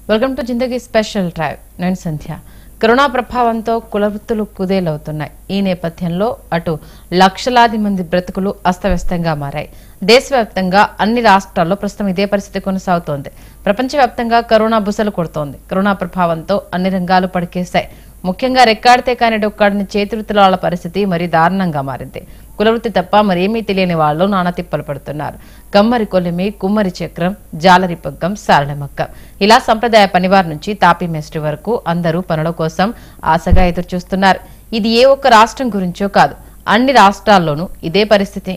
Welcome to Zindagi special drive నేను Sandhya corona ప్రభావంతో కులవృత్తులు కుదేలవుతున్నాయి ఈ నేపథ్యంలో అటు లక్షలాది మంది బ్రతుకులు అస్తవ్యస్తంగా మారాయి దేశవ్యాప్తంగా అన్ని రాష్ట్రాల్లో ప్రస్తుతం ఇదే పరిస్థితి కొనసాగుతోంది ప్రపంచవ్యాప్తంగా కరోనా బుసలు కొడుతోంది కరోనా ప్రభావంతో అన్ని రంగాలు పడికేశాయి ముఖ్యంగా రెక్కాడితే కాని డొక్కాడిని చేతివృత్తుల వాళ్ళ పరిస్థితి మరీ దారుణంగా మారింది కులవృత్తి తప్ప మరేమీ తెలియని వాళ్ళు నానా తిప్పలు పడుతున్నారు కమ్మరి కొలిమి కుమ్మరి చక్రం జాలరి పగ్గం సారళమక్కం ఇలా సంప్రదాయ పనివారి నుంచి తాపీ మేస్త్రి వరకు అందరూ పనుల కోసం ఆశగా ఎదురు చూస్తున్నారు ఇది ఏ ఒక్క రాష్ట్రం గురించో కాదు అన్ని రాష్ట్రాల్లోనూ ఇదే పరిస్థితి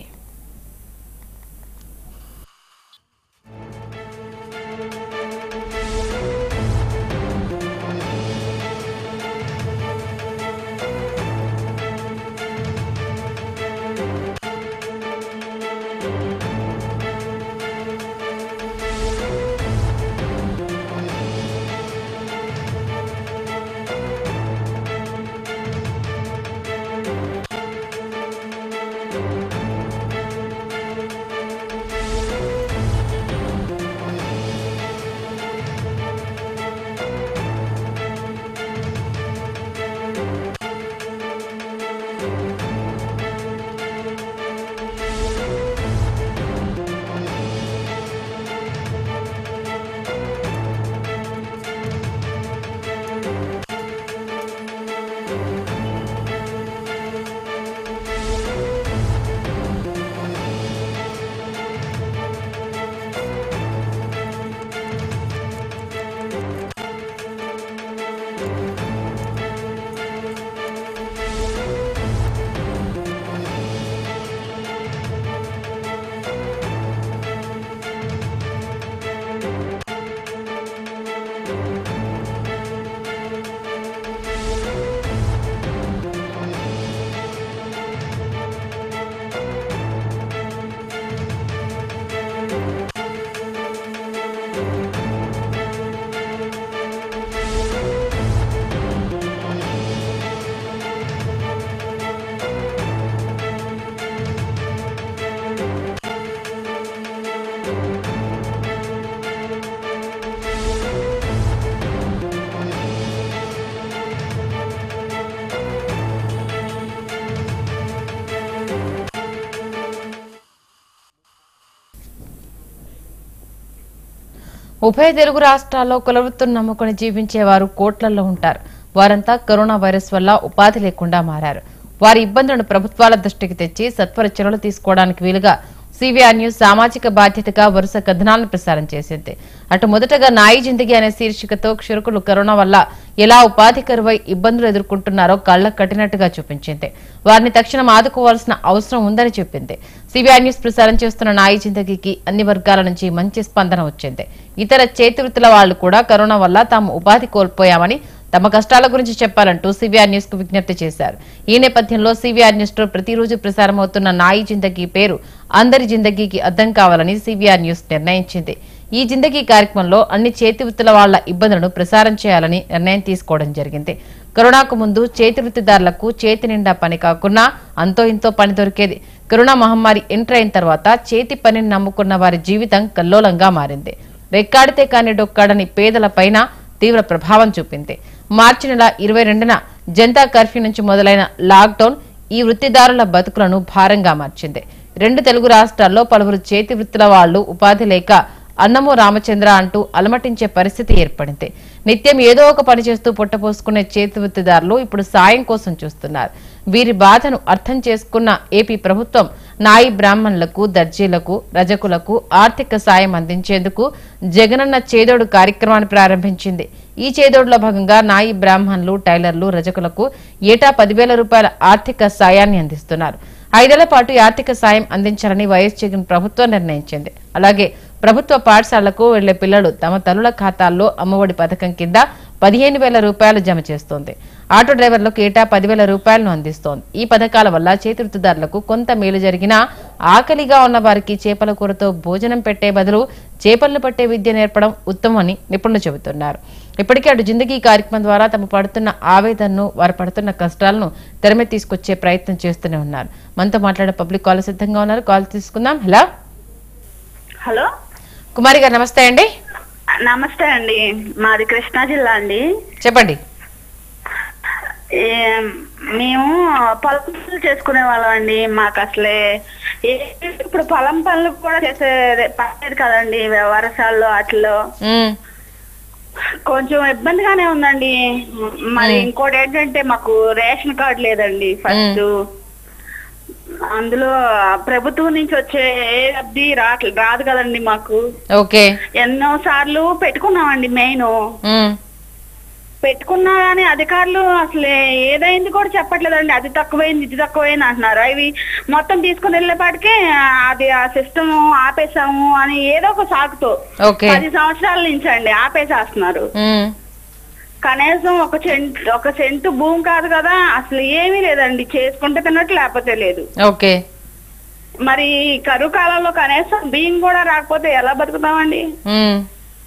ఉభయ తెలుగు రాష్ట్రాల్లో కులవృత్తులు నమ్ముకుని జీవించేవారు కోట్లల్లో ఉంటారు వారంతా కరోనా వైరస్ వల్ల ఉపాధి లేకుండా మారారు వారి ఇబ్బందులను ప్రభుత్వాల దృష్టికి తెచ్చి సత్వర చర్యలు తీసుకోవడానికి వీలుగా సివిఆర్ న్యూస్ సామాజిక బాధ్యతగా వరుస కథనాలను ప్రసారం చేసింది అటు మొదటగా నాయి జిందగీ అనే శీర్షికతో క్షురకులు కరోనా వల్ల ఎలా ఉపాధి కరువై ఇబ్బందులు ఎదుర్కొంటున్నారో కళ్ళ కట్టినట్టుగా చూపించింది వారిని తక్షణం ఆదుకోవాల్సిన అవసరం ఉందని చెప్పింది సిబిఐ న్యూస్ ప్రసారం చేస్తున్న నాయి జిందగీకి అన్ని వర్గాల నుంచి మంచి స్పందన వచ్చింది ఇతర చేతివృత్తుల వాళ్లు కూడా కరోనా వల్ల తాము ఉపాధి కోల్పోయామని తమ కష్టాల గురించి చెప్పాలంటూ సివిఆర్ న్యూస్ కు విజ్ఞప్తి చేశారు ఈ నేపథ్యంలో సివిఆర్ న్యూస్ లో ప్రతిరోజు ప్రసారమవుతున్న నాయి జిందగీ పేరు అందరి జిందగీకి అర్థం కావాలని సివిఆర్ న్యూస్ నిర్ణయించింది ఈ జిందగీ కార్యక్రమంలో అన్ని చేతి వృత్తుల వాళ్ల ఇబ్బందులను ప్రసారం చేయాలని నిర్ణయం తీసుకోవడం జరిగింది కరోనాకు ముందు చేతి వృత్తిదారులకు చేతి నిండా పని కాకున్నా అంతో ఇంతో పని దొరికేది కరోనా మహమ్మారి ఎంటర్ అయిన తర్వాత చేతి పనిని నమ్ముకున్న వారి జీవితం కల్లోలంగా మారింది రెక్కాడితే కాని డొక్కాడని పేదలపైన తీవ్ర ప్రభావం చూపింది మార్చి నెల ఇరవై రెండున జనతా కర్ఫ్యూ నుంచి మొదలైన లాక్డౌన్ ఈ వృత్తిదారుల బతుకులను భారంగా మార్చింది రెండు తెలుగు రాష్ట్రాల్లో పలువురు చేతి వృత్తుల వాళ్లు ఉపాధి లేక అన్నమో రామచంద్ర అంటూ అలమటించే పరిస్థితి ఏర్పడింది నిత్యం ఏదో ఒక పని చేస్తూ పొట్టపోసుకునే చేతి వృత్తిదారులు ఇప్పుడు సాయం కోసం చూస్తున్నారు వీరి బాధను అర్థం చేసుకున్న ఏపీ ప్రభుత్వం నాయి బ్రాహ్మణులకు దర్జీలకు రజకులకు ఆర్థిక సాయం అందించేందుకు జగనన్న చేదోడు కార్యక్రమాన్ని ప్రారంభించింది ఈ చేదోడులో భాగంగా నాయి బ్రాహ్మణులు టైలర్లు రజకులకు ఏటా పదివేల రూపాయల ఆర్థిక సాయాన్ని అందిస్తున్నారు ఐదేళ్ల పాటు ఈ ఆర్థిక సాయం అందించాలని వైఎస్ జగన్ ప్రభుత్వం నిర్ణయించింది అలాగే ప్రభుత్వ పాఠశాలలకు వెళ్లే పిల్లలు తమ తల్లుల ఖాతాల్లో అమ్మఒడి పథకం కింద పదిహేను వేల రూపాయలు జమ చేస్తోంది ఆటో డ్రైవర్లకు ఏటా పదివేల రూపాయలను అందిస్తోంది ఈ పథకాల వల్ల చేతివృత్తిదారులకు కొంత మేలు జరిగినా ఆకలిగా ఉన్న వారికి చేపల కూరతో భోజనం పెట్టే బదులు చేపలను పట్టే విద్య నేర్పడం ఉత్తమని నిపుణులు చెబుతున్నారు ఇప్పటికే అటు జిందగీ కార్యక్రమం ద్వారా తమ పడుతున్న ఆవేదనను వారు పడుతున్న కష్టాలను తెరమే తీసుకొచ్చే ప్రయత్నం చేస్తూనే ఉన్నారు మనతో మాట్లాడే పబ్లిక్ కాల్ సిద్ధంగా ఉన్నారు కాల్ తీసుకుందాం హలో హలో కుమారి గారు నమస్తే అండి నమస్తే అండి మాది కృష్ణా జిల్లా అండి చెప్పండి ఏ- మేము పొలం పనులు చేసుకునే వాళ్ళం అండి మాకు అసలే ఏ- ఇప్పుడు పొలం పనులు కూడా చేసే పర్లేదు కదండి వర్షాల్లో వాటిలో ఉమ్, కొంచెం ఇబ్బందిగానే ఉందండి మరి ఇంకోటి ఏంటంటే మాకు రేషన్ కార్డు లేదండి ఫస్ట్ అందులో ప్రభుత్వం నుంచి వచ్చే ఏ లబ్ధి రాట్లే రాదు కదండి మాకు ఓకే ఎన్నో సార్లు పెట్టుకున్నామండి మెయిన్ ఉమ్, పెట్టుకున్నా కానీ అధికారులు అసలు ఏదైంది కూడా చెప్పట్లేదండి అది తక్కువైంది ఇది తక్కువైంది అంటున్నారు అవి మొత్తం తీసుకుని వెళ్ళేపాటికే అది ఆ సిస్టమ్ ఆపేసాము అని ఏదో ఒక సాకుతో ఓకే పది సంవత్సరాల నుంచి అండి ఆపేసేస్తున్నారు ఉమ్, కనీసం ఒక సెంట్ ఒక సెంటు భూమి కాదు కదా అసలు ఏమీ లేదండి చేసుకుంటే తిన్నట్టు లేకపోతే లేదు ఓకే మరి కరువు కాలంలో కనీసం బియ్యం కూడా రాకపోతే ఎలా బతుకుతామండి ఉమ్,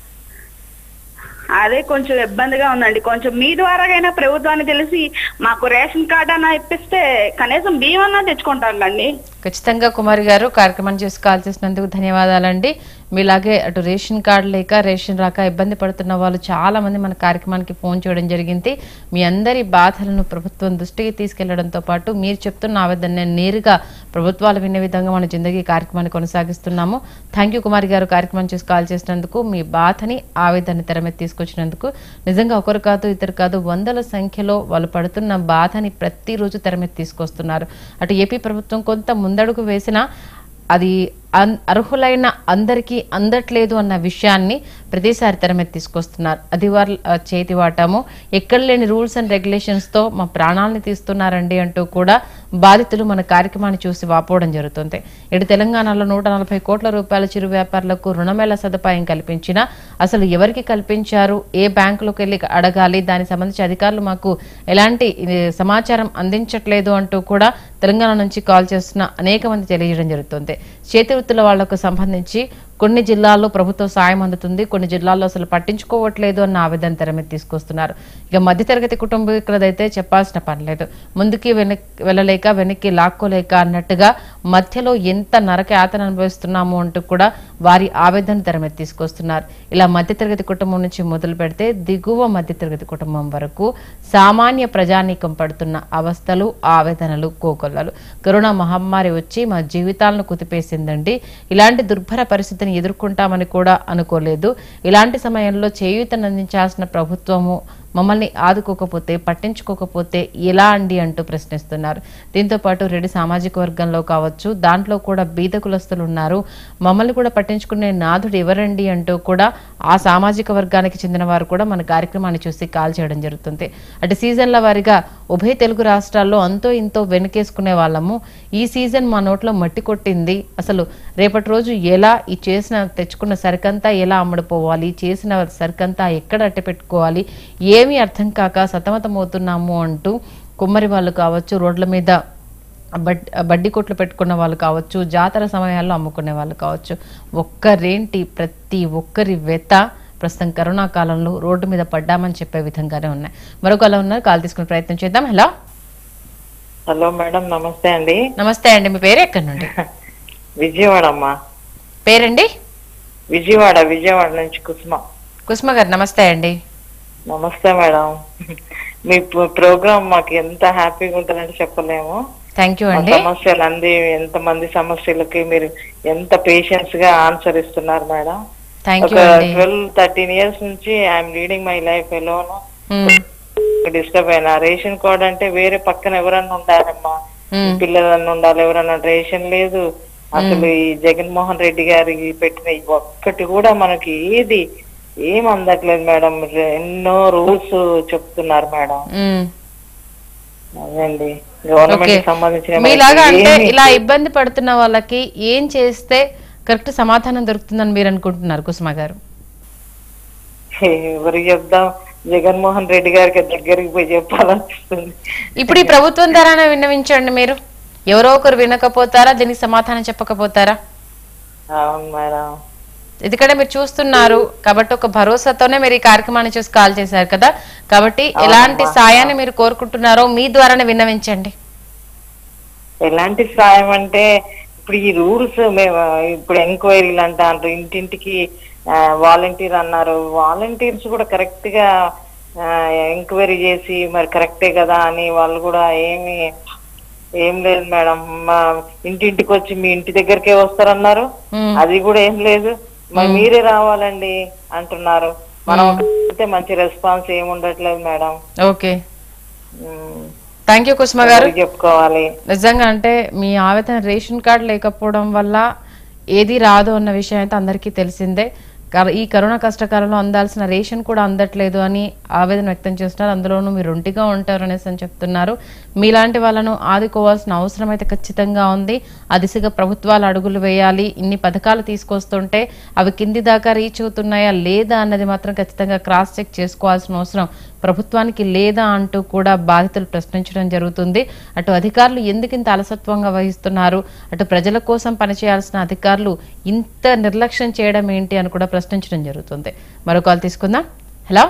అదే కొంచెం ఇబ్బందిగా ఉందండి కొంచెం మీ ద్వారాగైనా ప్రభుత్వాన్ని తెలిసి మాకు రేషన్ కార్డు అన్నా ఇప్పిస్తే కనీసం బియ్యం అన్నా తెచ్చుకుంటాం అండి ఖచ్చితంగా కుమారి గారు కార్యక్రమం చేసి కాల్ చేసినందుకు ధన్యవాదాలండి మీలాగే అటు రేషన్ కార్డు లేక రేషన్ రాక ఇబ్బంది పడుతున్న వాళ్ళు చాలా మంది మన కార్యక్రమానికి ఫోన్ చేయడం జరిగింది మీ అందరి బాధలను ప్రభుత్వం దృష్టికి తీసుకెళ్లడంతో పాటు మీరు చెప్తున్న ఆవేదన నేరుగా ప్రభుత్వాలు వినే విధంగా మన జిందగీ కార్యక్రమాన్ని కొనసాగిస్తున్నాము థ్యాంక్ యూ కుమారి గారు కార్యక్రమం చేసి కాల్ చేసినందుకు మీ బాధని ఆవేదన తెర మీద తీసుకొచ్చినందుకు నిజంగా ఒకరు కాదు ఇద్దరు కాదు వందల సంఖ్యలో వాళ్ళు పడుతున్న బాధని ప్రతిరోజు తెర మీద తీసుకొస్తున్నారు అటు ఏపీ ప్రభుత్వం కొంత ముందడుగు వేసినా అది అన్ అర్హులైన అందరికీ అందట్లేదు అన్న విషయాన్ని ప్రతిసారి తెర మీద తీసుకొస్తున్నారు అది వాళ్ళ ఆ, చేతి వాటము ఎక్కడ లేని రూల్స్ అండ్ రెగ్యులేషన్స్తో మా ప్రాణాలని తీస్తున్నారండి అంటూ కూడా బాధితులు మన కార్యక్రమాన్ని చూసి వాపోవడం జరుగుతుంది ఇటు తెలంగాణలో నూట నలభై కోట్ల రూపాయల చిరు వ్యాపారులకు రుణమేళ సదుపాయం కల్పించినా అసలు ఎవరికి కల్పించారు ఏ బ్యాంకులోకి వెళ్ళి అడగాలి దానికి సంబంధించి అధికారులు మాకు ఎలాంటి ఇది, సమాచారం అందించట్లేదు అంటూ కూడా తెలంగాణ నుంచి కాల్ చేస్తున్న అనేక మంది తెలియజేయడం జరుగుతుంది చేతి వృత్తుల వాళ్లకు సంబంధించి కొన్ని జిల్లాల్లో ప్రభుత్వ సాయం అందుతుంది కొన్ని జిల్లాల్లో అసలు పట్టించుకోవట్లేదు అన్న ఆవేదన తెర మీద తీసుకొస్తున్నారు ఇక మధ్యతరగతి కుటుంబీకులదైతే చెప్పాల్సిన పని లేదు ముందుకి వెనక్కి వెళ్ళలేక వెనక్కి లాక్కోలేక అన్నట్టుగా మధ్యలో ఎంత నరక యాతన అనుభవిస్తున్నాము అంటూ కూడా వారి ఆవేదన తెర మీద తీసుకొస్తున్నారు ఇలా మధ్యతరగతి కుటుంబం నుంచి మొదలు పెడితే దిగువ మధ్యతరగతి కుటుంబం వరకు సామాన్య ప్రజానీకం పడుతున్న అవస్థలు ఆవేదనలు కోకొల్లలు కరోనా మహమ్మారి వచ్చి మా జీవితాలను కుదిపేసిందండి ఇలాంటి దుర్భర పరిస్థితిని ఎదుర్కొంటామని కూడా అనుకోలేదు ఇలాంటి సమయంలో చేయూతను అందించాల్సిన ప్రభుత్వము మమ్మల్ని ఆదుకోకపోతే పట్టించుకోకపోతే ఎలా అండి అంటూ ప్రశ్నిస్తున్నారు దీంతో పాటు రెడ్డి సామాజిక వర్గంలో కావచ్చు దాంట్లో కూడా బీద కులస్తులు ఉన్నారు మమ్మల్ని కూడా పట్టించుకునే నాథుడు ఎవరండి అంటూ కూడా ఆ సామాజిక వర్గానికి చెందిన వారు కూడా మన కార్యక్రమాన్ని చూసి కాల్ చేయడం జరుగుతుంది అటు సీజన్ల వారిగా ఉభయ తెలుగు రాష్ట్రాల్లో అంతో ఇంతో వెనకేసుకునే వాళ్ళము ఈ సీజన్ మా నోట్లో మట్టి కొట్టింది అసలు రేపటి రోజు ఎలా ఈ చేసిన తెచ్చుకున్న సరికంతా ఎలా అమ్ముడుపోవాలి చేసిన సరికంతా ఎక్కడ అట్ట పెట్టుకోవాలి ఏమీ అర్థం కాక సతమతమవుతున్నాము అంటూ కుమ్మరి వాళ్ళు కావచ్చు రోడ్ల మీద బడ్ బడ్డీ కొట్లు పెట్టుకున్న వాళ్ళు కావచ్చు జాతర సమయాల్లో అమ్ముకునే వాళ్ళు కావచ్చు ఒక్కరేంటి ప్రతి ఒక్కరి వెత ప్రస్తుతం కరోనా కాలంలో రోడ్డు మీద పడ్డామని చెప్పే విధంగానే ఉన్నాయి మరొక అలా ఉన్నారు కాల్ తీసుకునే ప్రయత్నం చేద్దాం హలో హలో మేడం నమస్తే అండి నమస్తే అండి మీ పేరు ఎక్కడి నుండి విజయవాడ అమ్మా పేరండి విజయవాడ విజయవాడ నుంచి కుసుమ కుసుమ గారు నమస్తే అండి నమస్తే మేడం మీ ప్రోగ్రామ్ మాకు ఎంత హ్యాపీగా ఉంటుందంటే చెప్పలేము థ్యాంక్ యూ మా అండి సమస్యలు అంది ఎంత మంది సమస్యలకి మీరు ఎంత పేషెన్స్ గా ఆన్సర్ ఇస్తున్నారు మేడం థ్యాంక్ ఒక యూ అండి ట్వెల్వ్ థర్టీన్ ఇయర్స్ నుంచి I'm leading my life alone um, disturb అయినా రేషన్ కార్డ్ అంటే వేరే పక్కన ఎవరన్నా ఉండాలమ్మా ఉమ్, పిల్లలన్నా ఉండాలి ఎవరన్నా రేషన్ లేదు అసలు ఈ జగన్మోహన్ రెడ్డి గారికి పెట్టిన ఈ ఒక్కటి కూడా మనకి ఏది ఏం అందట్లేదు మేడం ఎన్నో రూల్స్ చెప్తున్నారు మేడం ఉమ్. అదండి ఓకే గవర్నమెంట్ సంబంధించిన మీలాగా మనకి అంటే ఏమీ- ఇలా ఇబ్బంది పడుతున్న వాళ్ళకి ఏం చేస్తే కరెక్ట్ సమాధానం దొరుకుతుందని మీరు అనుకుంటున్నారు కుసుమ గారు ఎవరికి చెప్దాం జగన్మోహన్ రెడ్డి గారికి దగ్గరికి పోయి చెప్పాలనిపిస్తుంది ఇప్పుడు ఈ ప్రభుత్వం ద్వారానే విన్నవించండి మీరు ఎవరో ఒకరు వినకపోతారా దీనికి సమాధానం చెప్పకపోతారా అవును మేడం ఎందుకంటే మీరు చూస్తున్నారు కాబట్టి ఒక భరోసాతోనే మీరు ఈ కార్యక్రమాన్ని చూసి కాల్ చేశారు కదా కాబట్టి ఎలాంటి సాయాన్ని మీరు కోరుకుంటున్నారో మీ ద్వారానే విన్నవించండి ఎలాంటి సాయం అంటే ఇప్పుడు ఈ రూల్స్ మేము ఇప్పుడు ఎంక్వైరీలు అంటారు ఇంటింటికి వాలంటీర్ అన్నారు వాలంటీర్స్ కూడా కరెక్ట్ గా ఎంక్వైరీ చేసి మరి కరెక్టే కదా అని వాళ్ళు కూడా ఏమి ఏం లేదు మేడం మా ఇంటింటికి వచ్చి మీ ఇంటి దగ్గరకే వస్తారన్నారు మ్మ్. అది కూడా ఏం లేదు మరి మీరే రావాలండి అంటున్నారు మనం అయితే మంచి రెస్పాన్స్ ఏమి ఉండట్లేదు madam okay hmm. Thank you Kusuma గారు ఎవరికి చెప్పుకోవాలి నిజంగా అంటే మీ ఆవేదన రేషన్ కార్డు లేకపోవడం వల్ల ఏది రాదు అన్న విషయం అయితే అందరికీ తెలిసిందే కర- ఈ కరోనా కష్టకాలంలో అందాల్సిన రేషన్ కూడా అందట్లేదు అని ఆవేదన వ్యక్తం చేస్తున్నారు అందులోనూ మీరు ఒంటిగా ఉంటారు అనేసి అని చెప్తున్నారు మీలాంటి వాళ్ళను ఆదుకోవాల్సిన అవసరం అయితే ఖచ్చితంగా ఉంది ఆ దిశగా ప్రభుత్వాలు అడుగులు వేయాలి ఇన్ని పథకాలు తీసుకొస్తుంటే అవి కింది దాకా రీచ్ అవుతున్నాయా లేదా అన్నది మాత్రం ఖచ్చితంగా క్రాస్ చెక్ చేసుకోవాల్సిన అవసరం ప్రభుత్వానికి లేదా అంటూ కూడా బాధితులు ప్రశ్నించడం జరుగుతుంది అటు అధికారులు ఎందుకు ఇంత అలసత్వంగా వహిస్తున్నారు అటు ప్రజల కోసం పనిచేయాల్సిన అధికారులు ఇంత నిర్లక్ష్యం చేయడం ఏంటి అని కూడా ప్రశ్నించడం జరుగుతుంది మరో కాల్ తీసుకుందాం హలో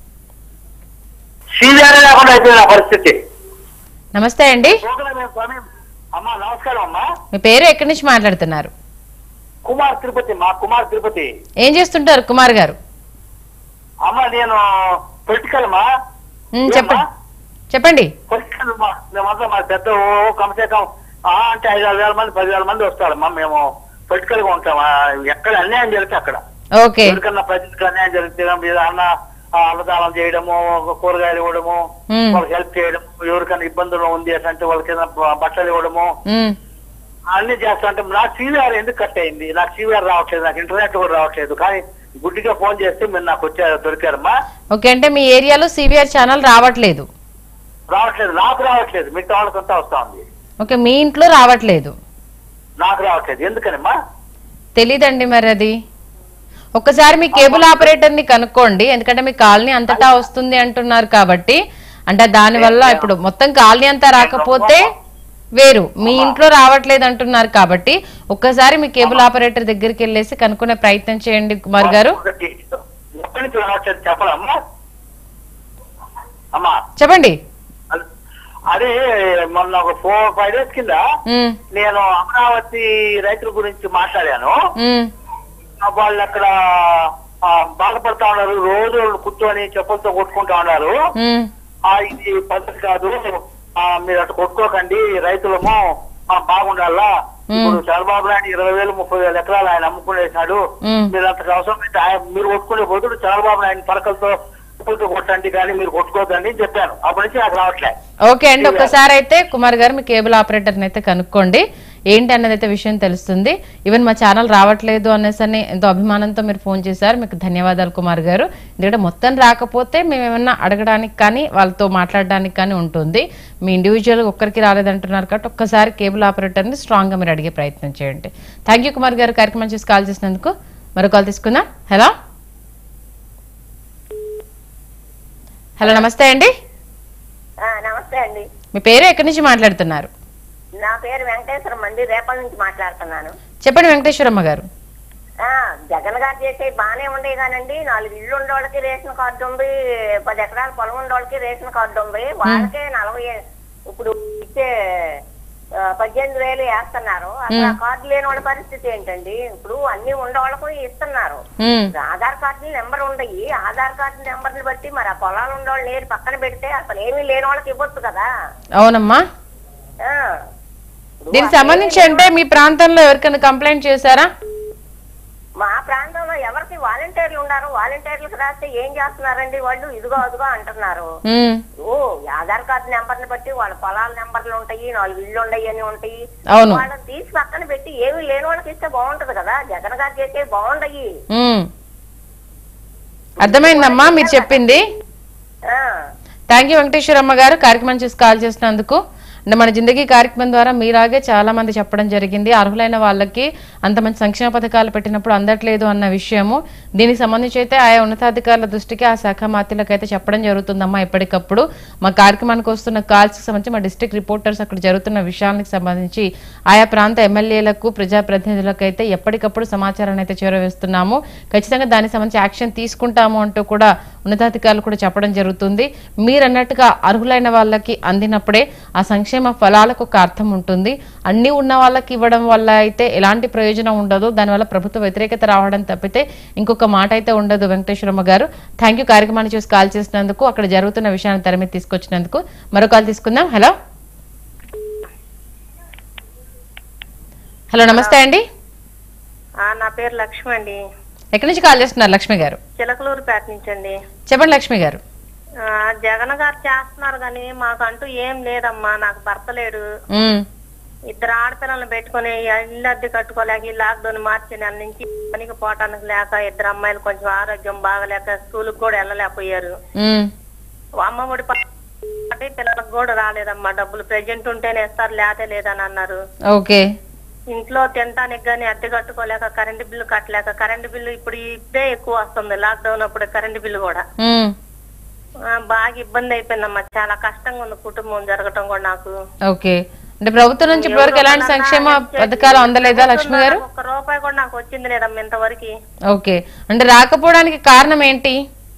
సీనియర్ లేకుండా అయిపోయింది ఆ పరిస్థితి నమస్తే అండి పోగలమే స్వామి అమ్మా నమస్కారం అమ్మా మీ పేరు ఎక్కడి నుంచి మాట్లాడుతున్నారు కుమార్ తిరుపతి మా కుమార్ తిరుపతి ఏం చేస్తుంటారు కుమార్ గారు అమ్మ నేను పొలిటికల్ మా ఉమ్, చెప్పండి చెప్పండి పొలిటికల్ మా మేమంతా మా పెద్ద ఓ కమసే కం ఆ అంటే ఐదు ఆరు వేల మంది పదివేల మంది వస్తారమ్మా మేము పొలిటికల్ గా ఉంటాం ఆ, ఎక్కడ అన్యాయం జరిగితే అక్కడ ఓకే ఎవరికన్నా ప్రజలకు అన్యాయం జరిగితే మీద అన్న ఆ, అన్నదానం చేయడము కూరగాయలు ఇవ్వడము ఉమ్, వాళ్ళకి హెల్ప్ చేయడం ఎవరికైనా ఇబ్బందులు ఉంది అంటే వాళ్ళకి ఏదైనా బ- బట్టలు ఇవ్వడము ఉమ్, అన్ని చేస్తా అంటే నాకు సీవీఆర్ ఎందుకు కట్ అయింది నాకు సీవీఆర్ రావట్లేదు నాకు ఇంటర్నెట్ కూడా రావట్లేదు కానీ గుడ్డిగా ఫోన్ చేస్తే మీరు నాకు వచ్చారు దొరికారమ్మా ఓకే అంటే మీ ఏరియాలో సివిఆర్ ఛానల్ రావట్లేదు రావట్లేదు నాకు రావట్లేదు మిగతా వాళ్ళకంతా వస్తా ఉంది ఓకే మీ ఇంట్లో రావట్లేదు నాకు రావట్లేదు ఎందుకనమ్మా తెలీదండి మరి అది ఒక్కసారి మీ కేబుల్ ఆపరేటర్ ని కనుక్కోండి ఎందుకంటే మీ కాలనీ అంతటా వస్తుంది అంటున్నారు కాబట్టి అంటే దాని వల్ల ఇప్పుడు మొత్తం కాలనీ అంతా రాకపోతే వేరు మీ ఇంట్లో రావట్లేదు అంటున్నారు కాబట్టి ఒక్కసారి మీ కేబుల్ ఆపరేటర్ దగ్గరికి వెళ్ళేసి కనుక్కునే ప్రయత్నం చేయండి కుమార్ గారు ఒకటి ఎక్కడి నుంచి రావట్లేదు చెప్పలమ్మా అమ్మా చెప్పండి అది- అది మొన్న ఒక ఫోర్ ఫైవ్ డేస్ కింద ఉమ్, నేను అమరావతి రైతుల గురించి మాట్లాడాను ఉమ్, వాళ్ళు అక్కడ ఆ, బాధపడతా ఉన్నారు రోజు కూర్చొని చెప్పులతో కొట్టుకుంటా ఉన్నారు ఉమ్, ఆ ఇది పద్ధతి కాదు ఆ మీరు అటు కొట్టుకోకండి రైతులము ఆ, బాగుండాలా ఇప్పుడు చంద్రబాబు నాయుడు ఇరవై వేలు ముప్పై వేల ఎకరాలు ఆయన అమ్ముకునేసాడు ఉమ్. మీరు అంతకు అవసరం అయితే ఆయన మీరు కొట్టుకునే బదులు చంద్రబాబు నాయుడు పలకలతో చెప్పులతో కొట్టండి కానీ మీరు కొట్టుకోవద్దండి అని చెప్పాను అప్పటి నుంచి నాకు రావట్లే ఓకే అండి ఒక్కసారి అయితే కుమార్ గారు మీ కేబుల్ ఆపరేటర్ అయితే కనుక్కోండి ఏంటి అన్నది అయితే విషయం తెలుస్తుంది ఈవెన్ మా ఛానల్ రావట్లేదు అనేసి అని ఎంతో అభిమానంతో మీరు ఫోన్ చేశారు మీకు ధన్యవాదాలు కుమార్ గారు ఎందుకంటే మొత్తం రాకపోతే మేము ఏమన్నా అడగడానికి కానీ వాళ్ళతో మాట్లాడడానికి కానీ ఉంటుంది మీ ఇండివిజువల్ ఒక్కరికి రాలేదంటున్నారు కాబట్టి ఒక్కసారి కేబుల్ ఆపరేటర్ని స్ట్రాంగ్గా మీరు అడిగే ప్రయత్నం చేయండి థ్యాంక్ యూ కుమార్ గారు కార్యక్రమం చేసి కాల్ చేసినందుకు మరో కాల్ తీసుకుందాం హలో హలో నమస్తే అండి ఆ, నమస్తే అండి మీ పేరు ఎక్కడి నుంచి మాట్లాడుతున్నారు నా పేరు వెంకటేశ్వరం అండి రేపటి నుంచి మాట్లాడుతున్నాను చెప్పండి వెంకటేశ్వరమ్మ గారు ఆ, జగన్ గారు చేసే బాగానే ఉండే కానండి నాలుగు ఇల్లు ఉండే వాళ్ళకి రేషన్ కార్డు ఉంది పది ఎకరాల పొలం ఉండే వాళ్ళకి రేషన్ కార్డు ఉంది వాళ్ళకే నలభై ఇప్పుడు ఇచ్చే ఆ, పద్దెనిమిది వేలు వేస్తున్నారు అసలు ఆ కార్డు లేని వాళ్ళ పరిస్థితి ఏంటండి ఇప్పుడు అన్ని ఉండే వాళ్ళకు ఇస్తున్నారు ఉమ్, ఆధార్ కార్డు నెంబర్ ఉండయి ఆధార్ కార్డు నెంబర్ని బట్టి మరి ఆ పొలాలు ఉండే వాళ్ళు నేరు పక్కన పెడితే అసలు ఏమీ లేని వాళ్ళకి ఇవ్వచ్చు కదా అవునమ్మా ఆ. దీనికి సంబంధించి అంటే మీ ప్రాంతంలో ఎవరికైనా కంప్లైంట్ చేశారా మా ప్రాంతంలో ఎవరికి వాలంటీర్లు ఉన్నారు వాలంటీర్లకు రాస్తే ఏం చేస్తున్నారండి వాళ్ళు ఇదిగో అదిగో అంటున్నారు ఉమ్, ఓ ఆధార్ కార్డు నెంబర్ ని బట్టి వాళ్ళ పొలాల నెంబర్లు ఉంటాయి నాలుగు ఇళ్ళు ఉన్నాయి అని ఉంటాయి అవును వాళ్ళని తీసి పక్కన పెట్టి ఏమీ లేని వాళ్ళకి ఇస్తే బాగుంటది కదా జగన్ గారు చేసే బాగుండయి ఉమ్. అర్థమైందమ్మా మీరు చెప్పింది ఆ, థ్యాంక్ యూ వెంకటేశ్వరమ్మ గారు కార్యక్రమం చేసి కాల్ చేసినందుకు అంటే మన జిందగీ కార్యక్రమం ద్వారా మీలాగే చాలా మంది చెప్పడం జరిగింది అర్హులైన వాళ్ళకి అంత మంచి సంక్షేమ పథకాలు పెట్టినప్పుడు అందట్లేదు అన్న విషయము దీనికి సంబంధించి అయితే ఆయా ఉన్నతాధికారుల దృష్టికి ఆ శాఖ మాత్రులకు అయితే చెప్పడం జరుగుతుందమ్మా ఎప్పటికప్పుడు మా కార్యక్రమానికి వస్తున్న కాల్స్కి సంబంధించి మా డిస్ట్రిక్ట్ రిపోర్టర్స్ అక్కడ జరుగుతున్న విషయాలకు సంబంధించి ఆయా ప్రాంత ఎమ్మెల్యేలకు ప్రజాప్రతినిధులకు అయితే ఎప్పటికప్పుడు సమాచారాన్ని అయితే చేరవేస్తున్నాము ఖచ్చితంగా దానికి సంబంధించి యాక్షన్ తీసుకుంటాము అంటూ కూడా ఉన్నతాధికారులు కూడా చెప్పడం జరుగుతుంది మీరు అన్నట్టుగా అర్హులైన వాళ్ళకి అందినప్పుడే ఆ సంక్షేమ సంక్షేమ ఫలాలకు ఒక అర్థం ఉంటుంది అన్ని ఉన్న వాళ్ళకి ఇవ్వడం వల్ల అయితే ఎలాంటి ప్రయోజనం ఉండదు దానివల్ల ప్రభుత్వ వ్యతిరేకత రావడం తప్పితే ఇంకొక మాట అయితే ఉండదు వెంకటేశ్వరమ్మ గారు థ్యాంక్ యూ కార్యక్రమాన్ని చూసి కాల్ చేసినందుకు అక్కడ జరుగుతున్న విషయాన్ని తెర మీద తీసుకొచ్చినందుకు మరో కాల్ తీసుకుందాం హలో హలో నమస్తే అండి ఆ, నా పేరు లక్ష్మి అండి ఎక్కడి నుంచి కాల్ చేస్తున్నారు లక్ష్మి గారు చిలకలూరుపేట నుంచి అండి చెప్పండి లక్ష్మి గారు ఆ, జగన్ గారు చేస్తున్నారు కానీ మాకంటూ ఏం లేదమ్మా నాకు భర్త లేడు ఉమ్, ఇద్దరు ఆడపిల్లలు పెట్టుకుని ఇల్లు అద్దె కట్టుకోలేక ఈ లాక్డౌన్ మార్చి నెల నుంచి పనికి పోవటానికి లేక ఇద్దరు అమ్మాయిలు కొంచెం ఆరోగ్యం బాగలేక స్కూల్కి కూడా వెళ్ళలేకపోయారు ఉమ్, అమ్మ ఒడి పట్టి పిల్లలకు కూడా రాలేదమ్మా డబ్బులు ప్రెజెంట్ ఉంటేనే ఇస్తారు లేతే లేదని అన్నారు ఓకే ఇంట్లో తినటానికి కానీ అద్దె కట్టుకోలేక కరెంటు బిల్లు కట్టలేక కరెంటు బిల్లు ఇప్పుడు ఇప్పుడే ఎక్కువ వస్తుంది లాక్డౌన్ అప్పుడు కరెంటు బిల్లు కూడా ఉమ్, ఆ, బాగా ఇబ్బంది అయిపోయిందమ్మా చాలా కష్టంగా ఉంది కుటుంబం జరగటం కూడా నాకు ఓకే అంటే ప్రభుత్వం నుంచి ఇప్పటివరకు ఎలాంటి సంక్షేమ పథకాలు అందలేదా లక్ష్మి గారు ఒక్క రూపాయి కూడా నాకు వచ్చింది లేదమ్మా ఇంతవరకు ఓకే అంటే రాకపోవడానికి కారణం ఏంటి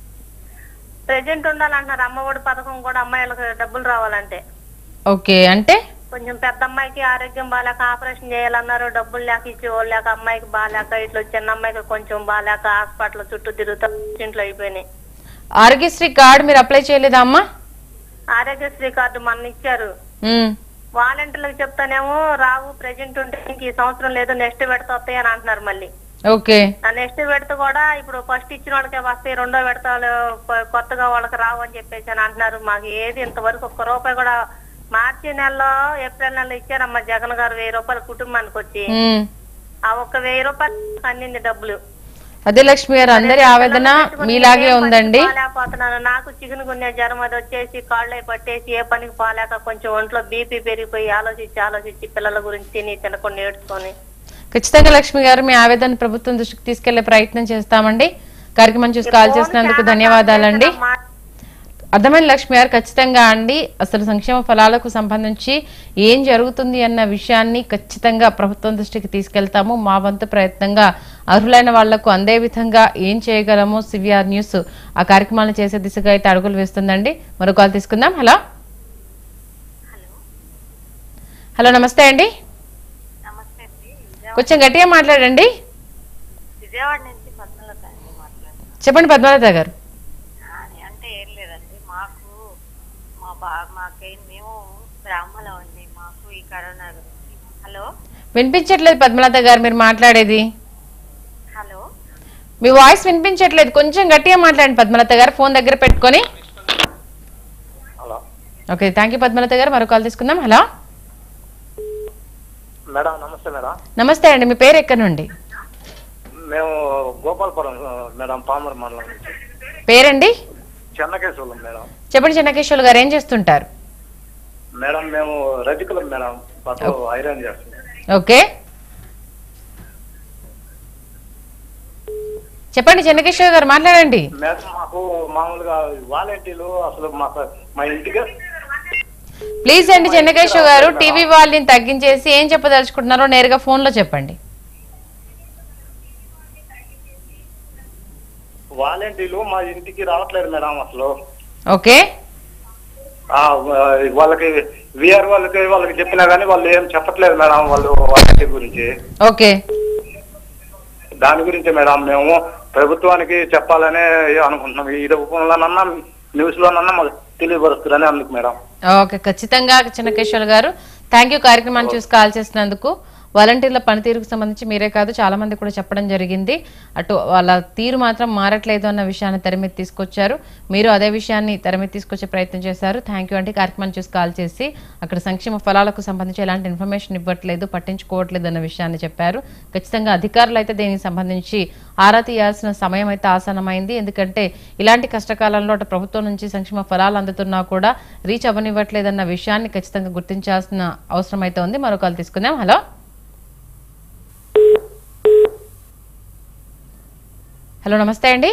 ప్రెజెంట్ ఉండాలంటున్నారు అమ్మఒడి పథకం కూడా అమ్మాయిలకు డబ్బులు రావాలంటే ఓకే అంటే కొంచెం పెద్ద అమ్మాయికి ఆరోగ్యం బాగాలేక ఆపరేషన్ చేయాలన్నారు డబ్బులు లేక ఇచ్చేవాళ్ళు లేక అమ్మాయికి బాగాలేక ఇట్లా చిన్న అమ్మాయికి కొంచెం బాగాలేక హాస్పిటల్ చుట్టూ తిరుగుతా ఇంట్లో అయిపోయినాయి ఆరోగ్యశ్రీ కార్డు మీరు అప్లై చేయలేదా అమ్మా ఆరోగ్యశ్రీ కార్డు మొన్న ఇచ్చారు ఉమ్, వాలంటీర్లకు చెప్తానేమో రావు ప్రెజెంట్ ఉంటే ఇంక ఈ సంవత్సరం లేదు నెక్స్ట్ పెడతా వస్తాయి అని అంటున్నారు మళ్ళీ ఓకే ఆ నెక్స్ట్ పెడితే కూడా ఇప్పుడు ఫస్ట్ ఇచ్చిన వాళ్ళకే వస్తాయి రెండో పెడతాలు కొత్తగా వాళ్ళకి రావు అని చెప్పేసి అని అంటున్నారు మాకు ఏది ఇంతవరకు ఒక్క రూపాయి కూడా మార్చి నెలలో ఏప్రిల్ నెలలో ఇచ్చారమ్మా జగన్ గారు వెయ్యి రూపాయలు కుటుంబానికి వచ్చి ఉమ్. ఆ ఒక్క వెయ్యి రూపాయలు అందింది డబ్బులు అదే లక్ష్మి గారు అందరి ఆవేదన మీలాగే ఉందండి పోలేకపోతున్నాను నాకు చిగును గున్నే జ్వరం అది వచ్చేసి కాళ్ళై పట్టేసి ఏ పనికి పోలేక కొంచెం ఒంట్లో బీపీ పెరిగిపోయి ఆలోచించి ఆలోచించి పిల్లల గురించి తిని తినకుండా ఏడ్చుకొని ఖచ్చితంగా లక్ష్మి గారు మీ ఆవేదన ప్రభుత్వం దృష్టికి తీసుకెళ్లే ప్రయత్నం చేస్తామండి కార్యక్రమం చూసి కాల్ చేసినందుకు ధన్యవాదాలండి మా- అర్థమైన లక్ష్మి గారు ఖచ్చితంగా అండి అసలు సంక్షేమ ఫలాలకు సంబంధించి ఏం జరుగుతుంది అన్న విషయాన్ని ఖచ్చితంగా ప్రభుత్వం దృష్టికి తీసుకెళ్తాము మా వంతు ప్రయత్నంగా అర్హులైన వాళ్లకు అందే విధంగా ఏం చేయగలమో సివిఆర్ న్యూస్ ఆ కార్యక్రమాలను చేసే దిశగా అయితే అడుగులు వేస్తుందండి మరో కాల్ తీసుకుందాం హలో హలో నమస్తే అండి నమస్తే అండి కొంచెం గట్టిగా మాట్లాడండి విజయవాడ నుంచి పద్మలత అండి మాట్లాడుతున్నాను చెప్పండి పద్మలత గారు అని అంటే ఏం లేదండి మాకు మా బా మాకేం మేము బ్రాహ్మణం అండి మాకు ఈ కరోనా గురించి హలో వినిపించట్లేదు పద్మలత గారు మీరు మాట్లాడేది హలో మీ వాయిస్ వినిపించట్లేదు కొంచెం గట్టిగా మాట్లాడండి పద్మలత గారు ఫోన్ దగ్గర పెట్టుకొని hello okay thank you Padmalatha గారు మరో కాల్ తీసుకుందాం హలో మేడం నమస్తే మేడం నమస్తే అండి మీ పేరు ఎక్కడి నుండి మేము గోపాలపురం మేడం పామర్ మండలం నుంచి పేరండి చెన్నకేశ్వరం మేడం చెప్పండి చెన్నకేశ్వర్ గారు ఏం చేస్తుంటారు మేడం మేము రజకులం మేడం బట్టలు ఐరన్ చేస్తున్నాం ఓకే చెప్పండి చెన్నకేశ్వర్ గారు మాట్లాడండి మేడం మాకు మామూలుగా వాలంటీర్లు అసలు మాకు మా ఇంటికి ప్లీజ్ అండి చెన్నకేశ్వర్ గారు టీవీ వాళ్ళని తగ్గించేసి ఏం చెప్పదలుచుకుంటున్నారో నేరుగా ఫోన్ లో చెప్పండి వాలంటీర్లు మా ఇంటికి రావట్లేదు మేడం అసలు ఓకే ఆ, వాళ్ళకి విఆర్ వాళ్ళకి వాళ్ళకి చెప్పినా కానీ వాళ్ళు ఏం చెప్పట్లేదు మేడం వాళ్ళు వాలంటీర్ గురించి ఓకే దాని గురించి మేడం మేము ప్రభుత్వానికి చెప్పాలనే అనుకుంటున్నాం ఈ రూపంలోనన్నా న్యూస్ లోనన్నా మాకు తెలియపరుస్తారని అందుకు మేడం ఓకే ఖచ్చితంగా చిన్నకేశ్వర్ గారు థ్యాంక్ యూ కార్యక్రమాన్ని చూసి కాల్ చేసినందుకు వాలంటీర్ల పనితీరుకు సంబంధించి మీరే కాదు చాలా మంది కూడా చెప్పడం జరిగింది అటు వాళ్ళ తీరు మాత్రం మారట్లేదు అన్న విషయాన్ని తెర మీద తీసుకొచ్చారు మీరు అదే విషయాన్ని తెర మీద తీసుకొచ్చే ప్రయత్నం చేశారు థ్యాంక్ యూ అంటే కార్యక్రమాన్ని చూసి కాల్ చేసి అక్కడ సంక్షేమ ఫలాలకు సంబంధించి ఎలాంటి ఇన్ఫర్మేషన్ ఇవ్వట్లేదు పట్టించుకోవట్లేదు అన్న విషయాన్ని చెప్పారు ఖచ్చితంగా అధికారులు అయితే దీనికి సంబంధించి ఆరా తీయాల్సిన సమయం అయితే ఆసన్నమైంది ఎందుకంటే ఇలాంటి కష్టకాలంలో అటు ప్రభుత్వం నుంచి సంక్షేమ ఫలాలు అందుతున్నా కూడా రీచ్ అవ్వనివ్వట్లేదన్న విషయాన్ని ఖచ్చితంగా గుర్తించాల్సిన అవసరం అయితే ఉంది మరో కాల్ తీసుకుందాం హలో హలో నమస్తే అండి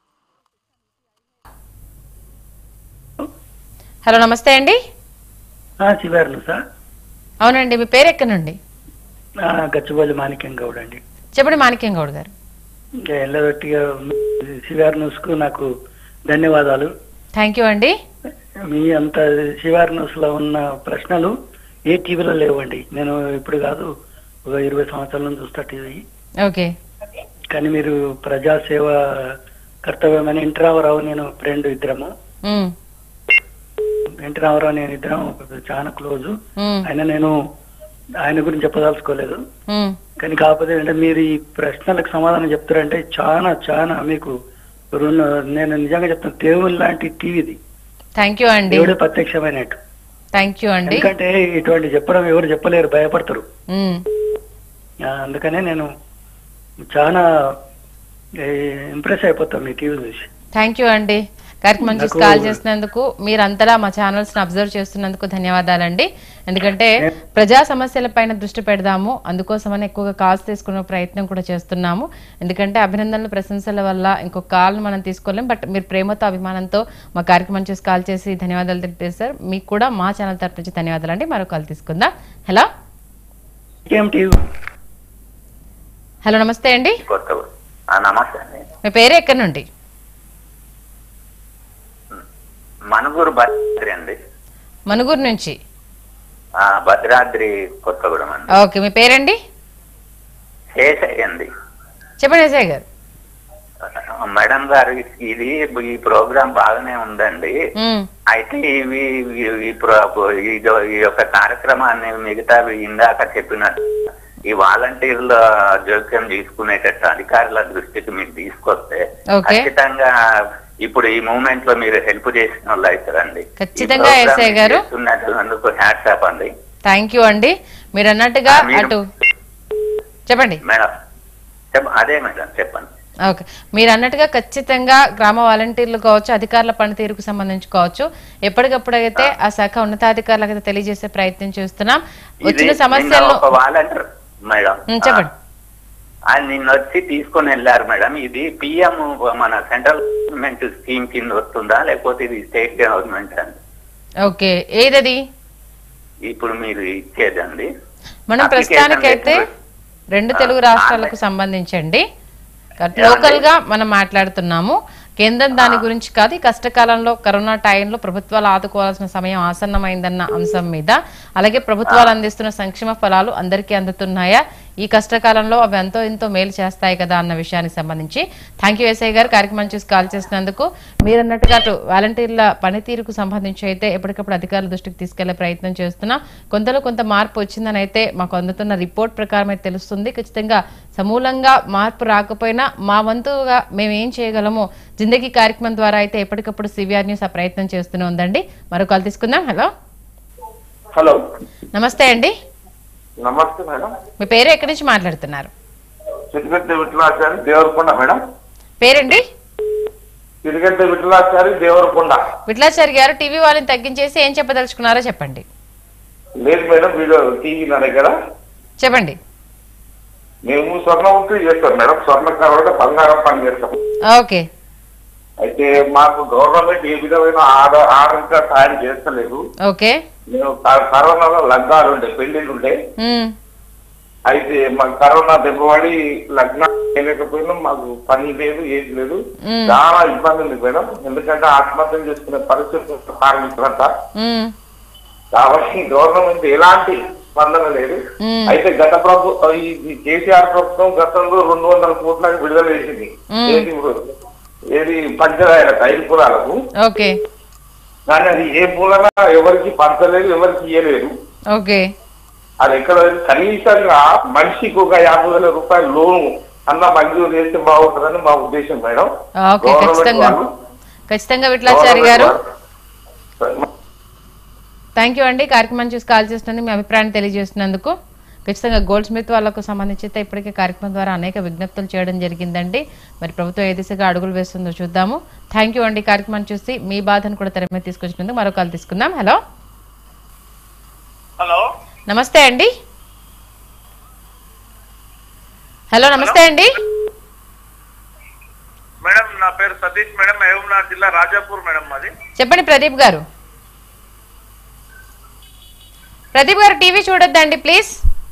హలో నమస్తే అండి శివారులు సార్ అవునండి మీ పేరు ఎక్కడి నుండి ఆ, గచ్చిబౌలి మాణిక్యం గౌడ్ అండి చెప్పండి మాణిక్యం గౌడ్ గారు ఎల్లదొట్టిగా శివారు న్యూస్ కు నాకు ధన్యవాదాలు థ్యాంక్ యూ అండి మీ అంత శివారు న్యూస్ లో ఉన్న ప్రశ్నలు ఏ టీవీలో లేవండి నేను ఇప్పుడు కాదు ఒక ఇరవై సంవత్సరాల నుంచి చూస్తా టీవీ ఓకే కానీ మీరు ప్రజాసేవ కర్తవ్యమని ఎన్టీ రామారావు నేను ఫ్రెండ్ ఇద్దరము ఉమ్, ఎన్టీ రామారావు నేను ఇద్దరం చాలా క్లోజ్ ఉమ్, ఆయన నేను ఆయన గురించి చెప్పదలుచుకోలేదు ఉమ్. కానీ కాకపోతే అంటే మీరు ఈ ప్రశ్నలకు సమాధానం చెప్తారంటే చాలా చాలా మీకు రుణ- నేను నిజంగా చెప్తాను దేవుని లాంటి టీవీది థ్యాంక్ యూ అండి దేవుడే ప్రత్యక్షమైనట్టు థ్యాంక్ యూ అండి ఎందుకంటే ఇటువంటి చెప్పడం ఎవరు చెప్పలేరు భయపడతారు ఉమ్, ఆ, అందుకనే నేను చాలా ఇంప్రెస్ అయిపోతాను మీ టీవీ చూసి థ్యాంక్ యూ అండి కార్యక్రమం చూసి నాకు- కాల్ చేసినందుకు మీరు అంతలా మా ఛానల్స్ ని అబ్జర్వ్ చేస్తున్నందుకు ధన్యవాదాలండి ఎందుకంటే ప్రజా సమస్యల పైన దృష్టి పెడదాము అందుకోసమని ఎక్కువగా కాల్స్ తీసుకునే ప్రయత్నం కూడా చేస్తున్నాము ఎందుకంటే అభినందనలు ప్రశంసల వల్ల ఇంకొక కాల్ మనం తీసుకోలేం బట్ మీరు ప్రేమతో అభిమానంతో మా కార్యక్రమం చూసి కాల్ చేసి ధన్యవాదాలు తెలిపేశారు మీకు కూడా మా ఛానల్ తరపు నుంచి ధన్యవాదాలు అండి మరో కాల్ తీసుకుందాం హలో ఏం టీవీ హలో నమస్తే అండి కొత్త ఆ, నమస్తే అండి మీ పేరు ఎక్కడి నుండి మనుగురు భద్రాద్రి అండి మనుగురు నుంచి ఆ, భద్రాద్రి కొత్తగూడెం అండి ఓకే మీ పేరండి శేషయ్య అండి చెప్పండి ఎస్ఐ గారు మేడం గారు ఇది ఈ ప్రోగ్రాం బాగానే ఉందండి ఉమ్, అయితే ఇవి ఇవి- ఈ ప్రో- ఇది- ఈ యొక్క కార్యక్రమాన్ని మిగతా ఇందాక చెప్పినట్టు ఈ వాలంటీర్ల జోక్యం తీసుకునేటట్టు అధికారుల దృష్టికి మీరు తీసుకొస్తే ఓకే. ఖచ్చితంగా ఇప్పుడు ఈ మూమెంట్ లో మీరు హెల్ప్ చేసిన వాళ్ళు అవుతారండి ఈ ఖచ్చితంగా ప్రోగ్రామ్ ఎస్ఐ గారు. చేస్తున్నందుకు హ్యాట్సాప్ అండి థ్యాంక్ యూ అండి మీరు అన్నట్టుగా ఆ, మీరు- అటు చెప్పండి మేడం చెప్ప అదే మేడం చెప్పండి ఓకే మీరు అన్నట్టుగా ఖచ్చితంగా గ్రామ వాలంటీర్లు కావచ్చు అధికారుల పనితీరుకు సంబంధించి కావచ్చు ఎప్పటికప్పుడు అయితే ఆ శాఖ ఉన్నతాధికారులకు అయితే తెలియజేసే ప్రయత్నం చేస్తున్నాం ఇది వచ్చిన నిన్న సమస్యలను ఒక వాలంటీర్ మేడం ఉమ్, చెప్పండి ఆయన నిన్న వచ్చి తీసుకొని వెళ్ళారు మేడం ఇది పిఎం మన సెంట్రల్ గవర్నమెంట్ స్కీమ్ కింద వస్తుందా లేకపోతే ఇది స్టేట్ గవర్నమెంట్ అండి ఓకే ఏదది ఇప్పుడు మీరు ఇచ్చేదండి మనం Application ప్రస్తుతానికైతే letter. రెండు ఆ, తెలుగు రాష్ట్రాలకు ఆన్లైన్. సంబంధించండి ఏమండి? లోకల్ గా మనం మాట్లాడుతున్నాము కేంద్రం దాని గురించి కాదు ఈ కష్టకాలంలో కరోనా టైంలో ప్రభుత్వాలు ఆదుకోవాల్సిన సమయం ఆసన్నమైందన్న అంశం మీద అలాగే ప్రభుత్వాలు అందిస్తున్న సంక్షేమ ఫలాలు అందరికీ అందుతున్నాయా ఈ కష్టకాలంలో అవి ఎంతో ఎంతో మేలు చేస్తాయి కదా అన్న విషయానికి సంబంధించి థ్యాంక్ యూ ఎస్ఐ గారు కార్యక్రమం చూసి కాల్ చేసినందుకు మీరు అన్నట్టుగా అటు వాలంటీర్ల పనితీరుకు సంబంధించి అయితే ఎప్పటికప్పుడు అధికారుల దృష్టికి తీసుకెళ్లే ప్రయత్నం చేస్తున్నాం కొంతలో కొంత మార్పు వచ్చిందని అయితే మాకు అందుతున్న రిపోర్ట్ ప్రకారం అయితే తెలుస్తుంది ఖచ్చితంగా సమూలంగా మార్పు రాకపోయినా మా వంతుగా మేము ఏం చేయగలమో జిందగీ కార్యక్రమం ద్వారా అయితే ఎప్పటికప్పుడు సివిఆర్ న్యూస్ ఆ ప్రయత్నం చేస్తూనే ఉందండి మరో కాల్ తీసుకుందాం హలో హలో నమస్తే అండి నమస్తే మేడం మీ పేరు ఎక్కడి నుంచి మాట్లాడుతున్నారు చిటిగడ్డ విఠలాచారి దేవరకొండ మేడం పేరండి చిటిగడ్డ విఠలాచారి దేవరకొండ విట్లాచారి గారు టీవీ వాళ్ళని తగ్గించేసి ఏం చెప్పదలుచుకున్నారో చెప్పండి లేదు మేడం వీడియో టీవీ నా దగ్గర చెప్పండి మేము స్వర్ణ వృత్తి చేస్తాం మేడం స్వర్ణకారుడు బంగారం పని చేస్తాం ఓకే అయితే మాకు గవర్నమెంట్ ఏ విధమైన ఆడ- ఆర్థిక సాయం చేస్తలేదు ఓకే మేము క- కరోనాలో లగ్నాలు ఉండే పెళ్లిళ్ళు ఉండే ఉమ్, అయితే మాకు కరోనా దెబ్బపడి లగ్నం చేయలేకపోయినా మాకు పని లేదు ఏది లేదు మ్మ్. చాలా ఇబ్బంది ఉంది మేడం ఎందుకంటే ఆత్మహత్య చేసుకునే పరిస్థితి కార్మికులంతా ఉమ్, కాబట్టి గవర్నమెంట్ ఎలాంటి స్పందన లేదు మ్మ్. అయితే గత ప్రభు ఈ కేసీఆర్ ప్రభుత్వం గతంలో రెండు వందల కోట్లకు విడుదల చేసింది మ్మ్. ఏది ఏది పంచదాయ ఐదు కులాలకు ఓకే కానీ అది ఏ మూలన ఎవరికి పంచలేదు ఎవరికి ఇయ్యలేదు ఓకే అది ఎక్కడ కనీసంగా మనిషికి ఒక యాభై వేల రూపాయల లోను అన్న మంజూరు చేస్తే బాగుంటుందని మా ఉద్దేశం మేడం ఓకే గవర్నమెంట్ ఖచ్చితంగా వాళ్ళు- ఖచ్చితంగా విట్లాచారి గారు గవర్నమెంట్ థ్యాంక్ యూ అండి కార్యక్రమం చూసి కాల్ చేసినందుకు మీ అభిప్రాయాన్ని తెలియజేస్తున్నందుకు ఖచ్చితంగా గోల్డ్ స్మిత్ వాళ్ళకు సంబంధించి అయితే ఇప్పటికే కార్యక్రమం ద్వారా అనేక విజ్ఞప్తులు చేయడం జరిగిందండి మరి ప్రభుత్వం ఏ దిశగా అడుగులు వేస్తుందో చూద్దాము థ్యాంక్ యూ అండి కార్యక్రమం చూసి మీ బాధను కూడా తెర మీద తీసుకొచ్చినందుకు మరో కాల్ తీసుకుందాం హలో హలో నమస్తే అండి హలో నమస్తే అండి మేడం నా పేరు సతీష్ మేడం మహబూబ్నగర్ జిల్లా రాజాపూర్ మేడం మాది చెప్పండి ప్రదీప్ గారు ప్రదీప్ గారు టీవీ చూడొద్దండి ప్లీజ్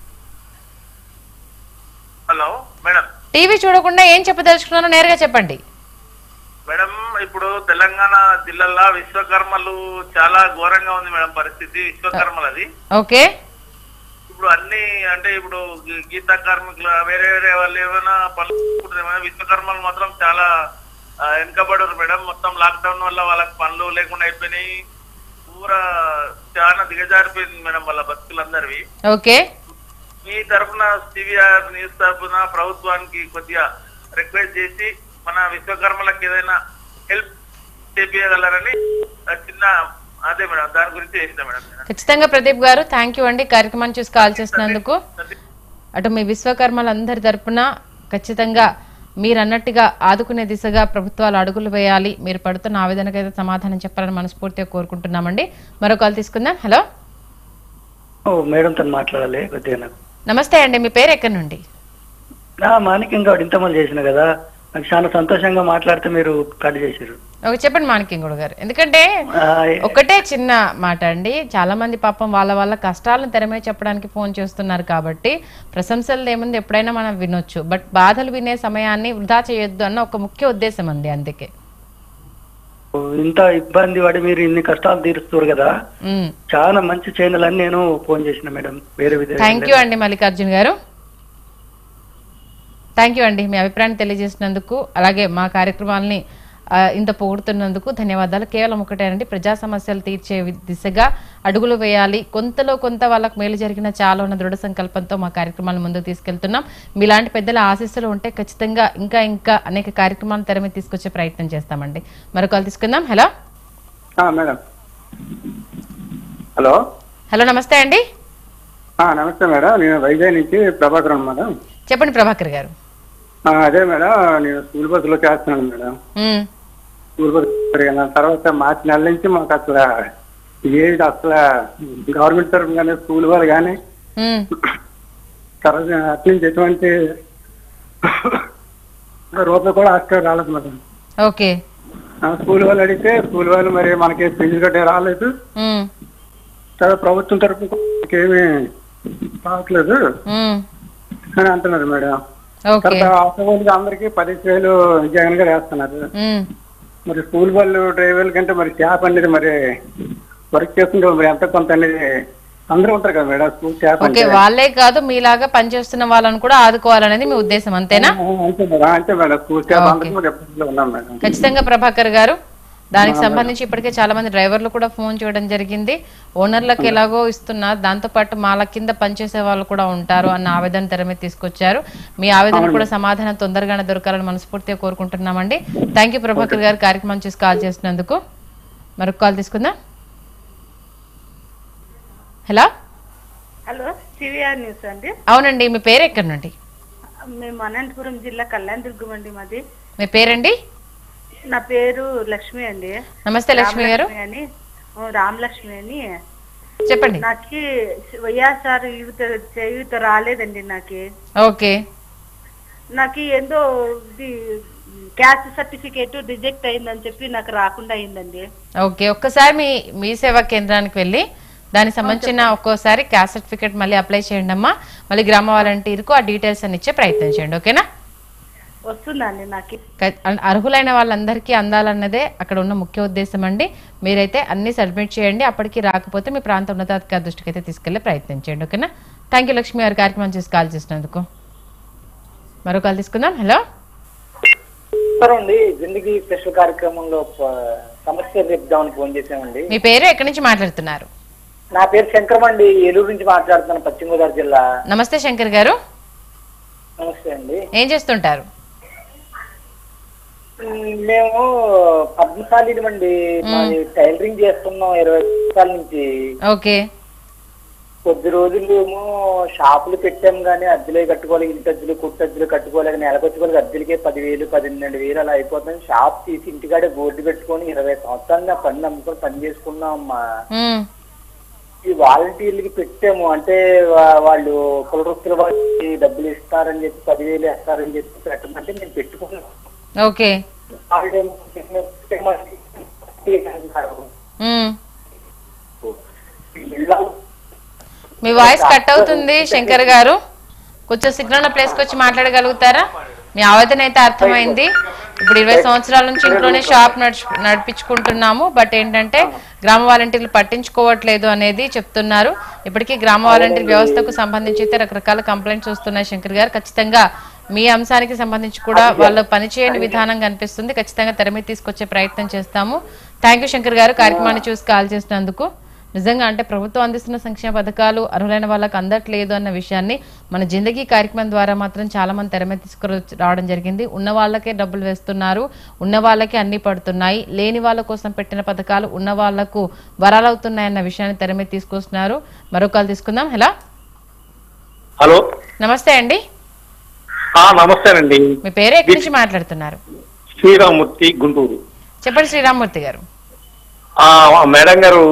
హలో మేడం టీవీ చూడకుండా ఏం చెప్పదలుచుకున్నారో నేరుగా చెప్పండి మేడం ఇప్పుడు తెలంగాణ జిల్లాలో విశ్వకర్మలు చాలా ఘోరంగా ఉంది మేడం పరిస్థితి విశ్వకర్మలది ఓకే ఇప్పుడు అన్ని అంటే ఇప్పుడు గీ- గీతా కార్మికులు వేరే వేరే వాళ్ళు ఏమైనా పనులు చేసుకుంటారు ఏమైనా విశ్వకర్మలు మాత్రం చాలా ఆ, వెనుకబడరు మేడం మొత్తం లాక్డౌన్ వల్ల వాళ్ళకి పనులు లేకుండా అయిపోయినాయి పూరా చాలా దిగజారిపోయింది మేడం వాళ్ళ బతుకులందరివి ఓకే మీ తరఫున సివిఆర్ న్యూస్ తరఫున ప్రభుత్వానికి కొద్దిగా రిక్వెస్ట్ చేసి మన విశ్వకర్మలకు ఏదైనా హెల్ప్ చేపించగలరని ఆ చిన్న అదే మేడం దాని గురించి చేసిన మేడం నేను. ఖచ్చితంగా ప్రదీప్ గారు థ్యాంక్ యూ అండి కార్యక్రమాన్ని చూసి కాల్ చేసినందుకు అటు మీ విశ్వకర్మలందరి తరపున ఖచ్చితంగా మీరు అన్నట్టుగా ఆదుకునే దిశగా ప్రభుత్వాలు అడుగులు వేయాలి మీరు పడుతున్న ఆవేదనకైతే సమాధానం చెప్పాలని మనస్ఫూర్తిగా కోరుకుంటున్నామండి మరో కాల్ తీసుకుందాం హలో ఓ మేడం తను మాట్లాడాలి కొద్దిగా నాకు నమస్తే అండి మీ పేరు ఎక్కడి నుండి నా మాణిక్యం గౌడ్ ఇంతమంది చేసిన కదా నాకు చాలా సంతోషంగా మాట్లాడితే మీరు కట్ చేశారు ఒక చెప్పండి మాణిక్యంగూడ గారు ఎందుకంటే ఆ, ఒకటే చిన్న మాట అండి చాలా మంది పాపం వాళ్ళ వాళ్ళ కష్టాలను తెరమే చెప్పడానికి ఫోన్ చేస్తున్నారు కాబట్టి ప్రశంసలు ఏముంది ఎప్పుడైనా మనం వినొచ్చు బట్ బాధలు వినే సమయాన్ని వృధా చేయొద్దు అన్న ఒక ముఖ్య ఉద్దేశం అండి అందుకే ఇంత ఇబ్బంది పడి మీరు ఇన్ని కష్టాలు తీరుస్తారు కదా ఉమ్. చాలా మంచి ఛానల్ అని నేను ఫోన్ చేసిన మేడం వేరే విధంగా థ్యాంక్ యూ అండి మల్లికార్జున్ గారు థ్యాంక్ యూ అండి మీ అభిప్రాయాన్ని తెలియజేసినందుకు అలాగే మా కార్యక్రమాల్ని ఆ, ఇంత పొగుడుతున్నందుకు ధన్యవాదాలు కేవలం ఒకటేనండి ప్రజా సమస్యలు తీర్చే వి- దిశగా అడుగులు వేయాలి కొంతలో కొంత వాళ్ళకు మేలు జరిగిన చాలా ఉన్న దృఢ సంకల్పంతో మా కార్యక్రమాలను ముందుకు తీసుకెళ్తున్నాం మీలాంటి పెద్దల ఆశీస్సులు ఉంటే ఖచ్చితంగా ఇంకా ఇంకా అనేక కార్యక్రమాలను తెర మీద తీసుకొచ్చే ప్రయత్నం చేస్తామండి మరొక కాల్ తీసుకుందాం హలో మేడం హలో హలో నమస్తే అండి ఆ, నమస్తే మేడం నేను వైజాగ్ నుంచి ప్రభాకరన్ మేడం చెప్పండి ప్రభాకర్ గారు ఆ, అదే మేడం నేను స్కూల్ బస్సులో చేస్తున్నాను మేడం ఉమ్, స్కూల్ బస్సు తిరిగాను. తర్వాత మార్చి నెల నుంచి మాకు అసలు ఏది అసలు గవర్నమెంట్ తరఫున కానీ స్కూల్ వాళ్ళు కానీ ఉమ్, తర్వాత అట్ల నుంచి ఎటువంటి రూపాయి కూడా హాస్టల్ రాలేదు మేడం ఓకే ఆ, స్కూల్ వాళ్ళు అడిగితే స్కూల్ వాళ్ళు మరి మనకి ఫీజు కట్టే రాలేదు ఉమ్, తర్వాత ప్రభుత్వం తరఫున ఏమీ రావట్లేదు ఉమ్, అని అంటున్నారు మేడం ఓకే తర్వాత ఆటోవాళ్ళకి అందరికి పదిహేను వేలు జగన్ గారు వేస్తున్నారు ఉమ్. మరి స్కూల్ వాళ్ళు డ్రైవర్ల కంటే మరి స్టాఫ్ అనేది మరి వర్క్ చేస్తుంటే మరి ఎంత కొంత అనేది అందరూ ఉంటారు కదా మేడం స్కూల్ స్టాఫ్ ఓకే అంటే వాళ్ళే కాదు మీలాగా పనిచేస్తున్న వాళ్ళని కూడా ఆదుకోవాలనేది మీ ఉద్దేశం అంతేనా ఆ, అంతే మేడం అంతే మేడం స్కూల్ స్టాఫ్ ఓకే. అందరికీ మరి ఎప్పటిలో ఉన్నాం మేడం ఖచ్చితంగా ప్రభాకర్ గారు దానికి సంబంధించి ఇప్పటికే చాలా మంది డ్రైవర్లు కూడా ఫోన్ చేయడం జరిగింది ఓనర్లకు ఎలాగో ఇస్తున్నారు దాంతో పాటు మాల కింద పనిచేసే వాళ్ళు కూడా ఉంటారు అన్న ఆవేదన తెర మీద తీసుకొచ్చారు మీ ఆవేదన కూడా సమాధానం తొందరగానే దొరకాలని మనస్ఫూర్తిగా కోరుకుంటున్నామండి థ్యాంక్ యూ ప్రభాకర్ గారు కార్యక్రమం చూసి కాల్ చేసినందుకు మరొక కాల్ తీసుకుందాం హలో హలో సివిఆర్ న్యూస్ అండి అవునండి మీ పేరు ఎక్కడి నుండి మేము అనంతపురం జిల్లా కళ్యాణ్ దుర్గం అండి మాది మీ పేరండి నా పేరు లక్ష్మి అండి నమస్తే లక్ష్మి గారు రామలక్ష్మి అని ఓ, రామలక్ష్మి అని చెప్పండి నాకు వైఎస్ఆర్ యూత్ చేయూత రాలేదండి నాకు ఓకే నాకు ఏందో ఇది క్యాస్ట్ సర్టిఫికేట్ రిజెక్ట్ అయిందని చెప్పి నాకు రాకుండా అయిందండి ఓకే ఒక్కసారి మీ మీ సేవా కేంద్రానికి వెళ్ళి దానికి సంబంధించిన ఒక్కోసారి క్యాస్ట్ సర్టిఫికేట్ మళ్ళీ అప్లై చేయండి అమ్మా మళ్ళీ గ్రామ వాలంటీర్కు ఆ డీటెయిల్స్ అని ఇచ్చే ప్రయత్నం చేయండి ఓకేనా వస్తుందండి నాకు క- అన్- అర్హులైన వాళ్ళందరికీ అందాలన్నదే అక్కడ ఉన్న ముఖ్య ఉద్దేశం అండి మీరైతే అన్ని సబ్మిట్ చేయండి అప్పటికి రాకపోతే మీ ప్రాంత ఉన్నతాధికారి దృష్టికి అయితే తీసుకెళ్లే ప్రయత్నం చేయండి ఓకేనా థ్యాంక్ యూ లక్ష్మి గారి కార్యక్రమం చేసి కాల్ చేసినందుకు మరో కాల్ తీసుకుందాం హలో అండి జిందగీ స్పెషల్ కార్యక్రమంలో ప- సమస్య చెప్దామని ఫోన్ చేశామండి మీ పేరు ఎక్కడి నుంచి మాట్లాడుతున్నారు నా పేరు శంకరం అండి ఏలూరు నుంచి మాట్లాడుతున్నాను పశ్చిమ గోదావరి జిల్లా నమస్తే శంకర్ గారు నమస్తే అండి ఏం చేస్తుంటారు ఉమ్, మేము పద్మశాలిని అండి మాది టైలరింగ్ చేస్తున్నాం ఇరవై సంవత్సరాల నుంచి ఓకే కొద్ది రోజులు ఏమో షాపులు పెట్టాం కానీ అద్దెలే కట్టుకోవాలి ఇంటి అద్దెలు కుట్టు అద్దెలు కట్టుకోలేక నెలకొచ్చుకోవాలి అద్దెలకే పదివేలు పన్నెండు వేలు అలా అయిపోతుంది షాప్ తీసి ఇంటికాడే బోర్డు పెట్టుకొని ఇరవై సంవత్సరాలుగా పని నమ్ముకొని పని చేసుకున్నాం అమ్మా ఉమ్, ఈ వాలంటీర్లకి పెట్టాము అంటే వా- వాళ్ళు కుల వృత్తుల వాళ్ళకి డబ్బులు ఇస్తారని చెప్పి పదివేలు ఇస్తారని చెప్పి పెట్టమంటే మేము పెట్టుకున్నాం ఓకే వాళ్ళేమో పెట్టమని అంటున్నారు. ఉమ్. ఇళ్ళ మీ వాయిస్ కట్ అవుతుంది శంకర్ గారు కొంచెం సిగ్నల్ ఉన్న ప్లేస్కి వచ్చి మాట్లాడగలుగుతారా మీ ఆవేదన అయితే అర్థమైంది ఇప్పుడు ఇరవై సంవత్సరాల నుంచి ఇంట్లోనే షాప్ నడుచు నడిపించుకుంటున్నాము బట్ ఏంటంటే గ్రామ వాలంటీర్లు పట్టించుకోవట్లేదు అనేది చెప్తున్నారు ఇప్పటికీ గ్రామ వాలంటీర్ వ్యవస్థకు సంబంధించి అయితే రకరకాల కంప్లైంట్స్ వస్తున్నాయి శంకర్ గారు ఖచ్చితంగా మీ అంశానికి సంబంధించి కూడా వాళ్ళు పనిచేయని విధానం కనిపిస్తుంది ఖచ్చితంగా తెర మీద తీసుకొచ్చే ప్రయత్నం చేస్తాము థ్యాంక్ యూ శంకర్ గారు కార్యక్రమాన్ని చూసి కాల్ చేసినందుకు నిజంగా అంటే ప్రభుత్వం అందిస్తున్న సంక్షేమ పథకాలు అర్హులైన వాళ్ళకి అందట్లేదు అన్న విషయాన్ని మన జిందగీ కార్యక్రమం ద్వారా మాత్రం చాలా మంది తెర మీద తీసుకుని రావడం జరిగింది ఉన్న వాళ్ళకే డబ్బులు వేస్తున్నారు ఉన్న వాళ్ళకే అన్ని పడుతున్నాయి లేని వాళ్ళ కోసం పెట్టిన పథకాలు ఉన్న వాళ్లకు వరాలవుతున్నాయన్న విషయాన్ని తెర మీద తీసుకొస్తున్నారు మరో కాల్ తీసుకుందాం హలో హలో నమస్తే అండి ఆ, నమస్తేనండి మీ పేరు ఎక్కడి నుంచి మాట్లాడుతున్నారు శ్రీరామూర్తి గుంటూరు చెప్పండి శ్రీరామ్మూర్తి గారు ఆ మేడం గారు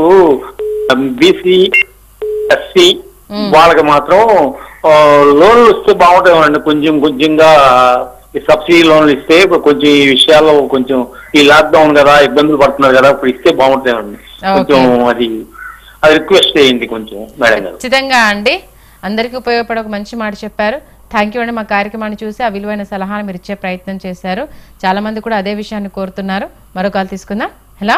బీసీ ఎస్సీ వాళ్ళకి మాత్రం ఆ, లోన్లు ఇస్తే బాగుంటాయండి కొంచెం కొంచెంగా ఈ సబ్సిడీ లోన్లు ఇస్తే ఇప్పుడు కొంచెం ఈ విషయాల్లో కొంచెం ఈ లాక్డౌన్ కదా ఇబ్బందులు పడుతున్నారు కదా ఇప్పుడు ఇస్తే బాగుంటాయండి కొంచెం అది అది రిక్వెస్ట్ చేయండి కొంచెం మేడం గారు ఖచ్చితంగా అండి అందరికీ ఉపయోగపడే ఒక మంచి మాట చెప్పారు థ్యాంక్ యూ అండి మా కార్యక్రమాన్ని చూసి ఆ విలువైన సలహాను మీరు ఇచ్చే ప్రయత్నం చేశారు చాలా మంది కూడా అదే విషయాన్ని కోరుతున్నారు మరో కాల్ తీసుకుందాం హలో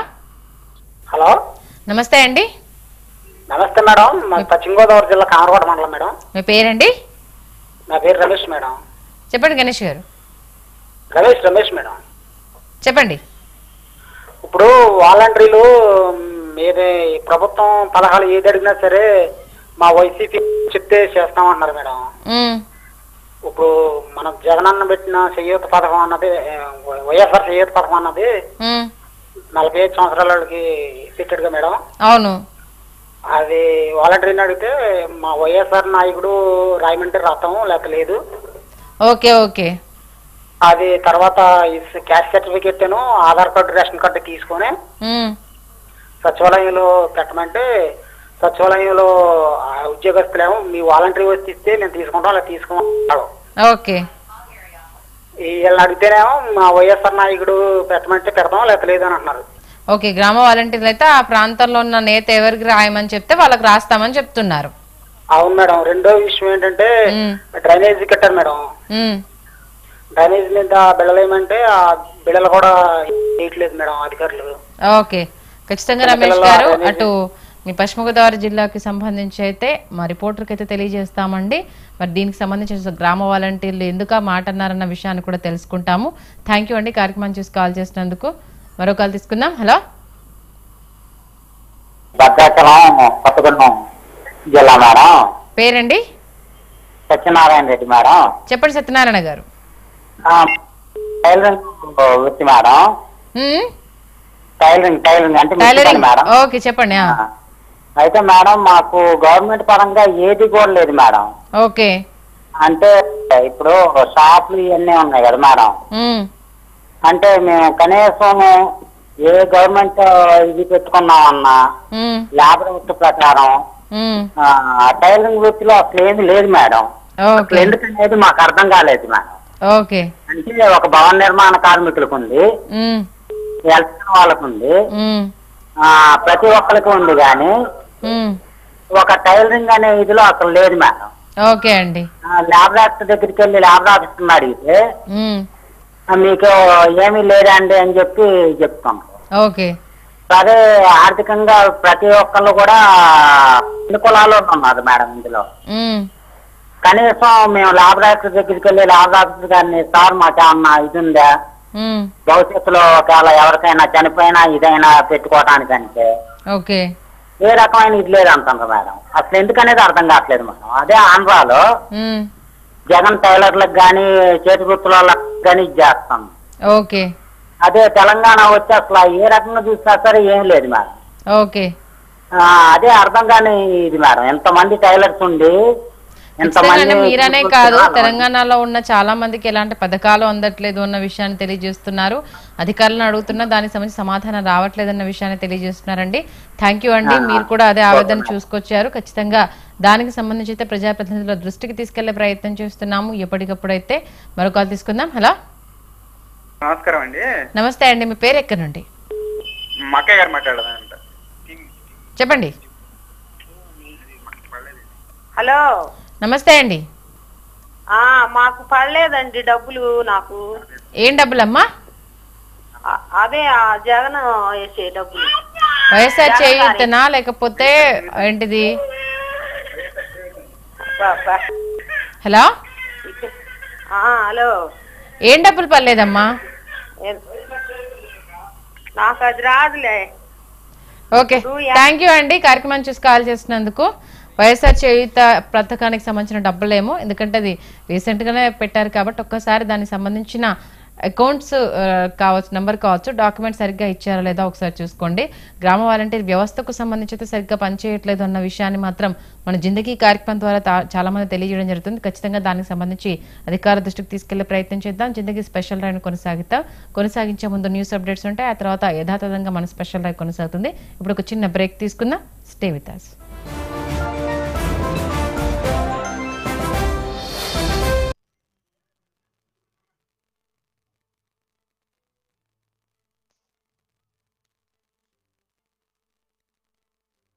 హలో నమస్తే అండి నమస్తే మేడం మా పశ్చిమ గోదావరి జిల్లా కామరకోట మండలం మేడం మీ పేరండి నా పేరు రమేష్ మేడం చెప్పండి గణేష్ గారు రమేష్ రమేష్ మేడం చెప్పండి ఇప్పుడు వాలంటీర్లు మ్, ఏది ప్రభుత్వం పథకాలు ఏది అడిగినా సరే మా వైసీపీ చెప్తే చేస్తామంటున్నారు మేడం ఉమ్, ఇప్పుడు మనం జగనన్న పెట్టిన చేయూత పథకం అన్నది ఏ, వైఎస్ఆర్ చేయూత పథకం అన్నది ఉమ్, నలభై ఐదు సంవత్సరాల వాళ్ళకి పెట్టాడుగా మేడం అవును అది వాలంటీర్ని అడిగితే మా వైఎస్ఆర్ నాయకుడు రాయమండ్రి రథం లేక లేదు ఓకే ఓకే అది తర్వాత ఈ cash certificate Aadhaar card ration card తీసుకొని ఉమ్, సచివాలయంలో పెట్టమంటే సచివాలయంలో ఆ ఉద్యోగస్తులేమో మీ వాలంటరీ వచ్చి ఇస్తే మేము తీసుకుంటాం అలా తీసుకుంటాం ఓకే వీళ్ళని అడిగితేనేమో మా వైఎస్ఆర్ నాయకుడు పెట్టమంటే పెడతాం లేక లేదు అని అంటున్నారు ఓకే గ్రామ వాలంటీర్లు అయితే ఆ ప్రాంతంలో ఉన్న నేత ఎవరికి రాయమని చెప్తే వాళ్ళకి రాస్తామని చెప్తున్నారు అవును మేడం రెండో విషయం ఏంటంటే డ్రైనేజీ కట్టారు మేడం ఉమ్, డ్రైనేజ్ మీద బిళ్ళలేమంటే ఆ బిళ్ళలు కూడా వేయట్లేదు మేడం అధికారులు ఓకే ఖచ్చితంగా రమేష్ చిన్నపిల్లల గారు అనేది- అటు మీ పశ్చిమ గోదావరి జిల్లాకి సంబంధించి అయితే మా రిపోర్టర్కి అయితే తెలియజేస్తామండి మరి దీనికి సంబంధించిన గ్రామ వాలంటీర్లు ఎందుకు ఆ మాట అన్నారన్న విషయాన్ని కూడా తెలుసుకుంటాము థ్యాంక్ యూ అండి కార్యక్రమం చూసి కాల్ చేసినందుకు మరో కాల్ తీసుకుందాం హలో భద్రాచలం కొత్తగూడెం జిల్లా మేడం పేరండి సత్యనారాయణ రెడ్డి మేడం చెప్పండి సత్యనారాయణ గారు ఆ, టైలరింగ్ వృత్తి మేడం ఉమ్, టైలరింగ్ టైలరింగ్ అంటే మిషన్ టైలరింగ్ మేడం ఓకే చెప్పండి ఆ. అయితే మేడం మాకు గవర్నమెంట్ పరంగా ఏది కూడా లేదు మేడం ఓకే అంటే ఇప్పుడు షాపులు ఇవన్నీ ఉన్నాయి కదా మేడం ఉమ్, అంటే మేము కనీసం ఏ గవర్నమెంట్ ఇది పెట్టుకున్నామన్నా ఉమ్, లేబర్ వృత్తి ప్రకారం ఉమ్, ఆ, టైలరింగ్ వృత్తిలో అసలు ఏమీ లేదు మేడం అసలు ఓకే ఎందుకనేది మాకు అర్థం కాలేదు మేడం ఓకే అంటే ఒక భవన నిర్మాణ కార్మికులకు ఉంది ఉమ్, ఎలక్ట్రికల్ వాళ్ళకు ఉంది ఉమ్, ఆ, ప్రతి ఒక్కరికి ఉంది కానీ ఉమ్, ఒక టైలరింగ్ అనే ఇదిలో అసలు లేదు మేడం ఓకే అండి ల్యాబ్ డాక్టర్ దగ్గరికి వెళ్ళి ల్యాబ్ ఆఫీసర్ని అడిగితే ఉమ్, ఆ, మీకు ఏమీ లేదండి అని చెప్పి చెప్తాం ఓకే సరే ఆర్థికంగా ప్రతి ఒక్కళ్ళు కూడా అన్ని కులాల్లో ఉన్నారు మేడం ఇందులో ఉమ్, కనీసం మేము ల్యాబ్ డాక్టర్ దగ్గరికి వెళ్ళి ల్యాబ్ డాక్టర్ గారిని సార్ మాకేమన్నా ఇది ఉందా ఉమ్, భవిష్యత్తులో ఒకవేళ ఎవరికైనా చనిపోయినా ఇదైనా పెట్టుకోవటానికంటే ఓకే ఏ రకమైన ఇది లేదంటారు మేడం అసలు ఎందుకనేది అర్థం కావట్లేదు మేడం అదే ఆంధ్రాలో ఉమ్, జగన్ టైలర్లకు కానీ చేతి వృత్తుల వాళ్ళకి కానీ ఇది చేస్తాం ఓకే అదే తెలంగాణ వచ్చి అసలు ఏ రకంగా చూసినా సరే ఏం లేదు మేడం ఓకే ఆ, అదే అర్థం కాని ఇది మేడం ఎంతమంది టైలర్స్ ఉండి ఖచ్చితంగానే మీరనే కాదు వృత్తుల- తెలంగాణలో ఉన్న చాలా మందికి ఎలాంటి పథకాలు అందట్లేదు అన్న విషయాన్ని తెలియజేస్తున్నారు అధికారులను అడుగుతున్నా దానికి సంబంధించి సమాధానం రావట్లేదన్న విషయాన్ని తెలియజేస్తున్నారండి థ్యాంక్ యూ అండి ఆ, మీరు కూడా అదే ఆవేదన ఓకే. చూసుకొచ్చారు ఖచ్చితంగా దానికి సంబంధించి అయితే ప్రజాప్రతినిధుల దృష్టికి తీసుకెళ్లే ప్రయత్నం చేస్తున్నాము ఎప్పటికప్పుడు అయితే మరో కాల్ తీసుకుందాం హలో నమస్కారం అండి నమస్తే అండి మీ పేరు ఎక్కడి నుండి మా అక్కయ్య గారు మాట్లాడదానంట చెప్పండి హలో నమస్తే అండి ఆ మాకు పడలేదండి డబ్బులు నాకు ఏం డబ్బులమ్మా ఆ, అదే ఆ జగన్ వేసే డబ్బులు వైఎస్ఆర్ చేయుతనా లేకపోతే ఏంటిది బా- బా. హలో ఆ, హలో ఏం డబ్బులు పర్లేదమ్మా ఏ- నాకు అది రాదులే ఓకే థ్యాంక్ యూ అండి కార్యక్రమం చూసి కాల్ చేసినందుకు వైఎస్ఆర్ చేయుత పథకానికి సంబంధించిన డబ్బులేమో ఎందుకంటే అది రీసెంట్ గానే పెట్టారు కాబట్టి ఒక్కసారి దానికి సంబంధించిన అకౌంట్స్ కావచ్చు నెంబర్ కావచ్చు డాక్యుమెంట్ సరిగ్గా ఇచ్చారా లేదా ఒకసారి చూసుకోండి గ్రామ వాలంటీర్ వ్యవస్థకు సంబంధించి అయితే సరిగ్గా పనిచేయట్లేదు అన్న విషయాన్ని మాత్రం మన జిందగీ కార్యక్రమం ద్వారా తా- చాలా మంది తెలియజేయడం జరుగుతుంది ఖచ్చితంగా దానికి సంబంధించి అధికార దృష్టికి తీసుకెళ్లే ప్రయత్నం చేద్దాం జిందగీ స్పెషల్ డ్రైవ్ కొనసాగిద్దాం కొనసాగించే ముందు న్యూస్ అప్డేట్స్ ఉంటాయి ఆ తర్వాత యథాతథంగా మన స్పెషల్ డ్రైవ్ కొనసాగుతుంది ఇప్పుడు ఒక చిన్న బ్రేక్ తీసుకుందాం స్టే విత్ us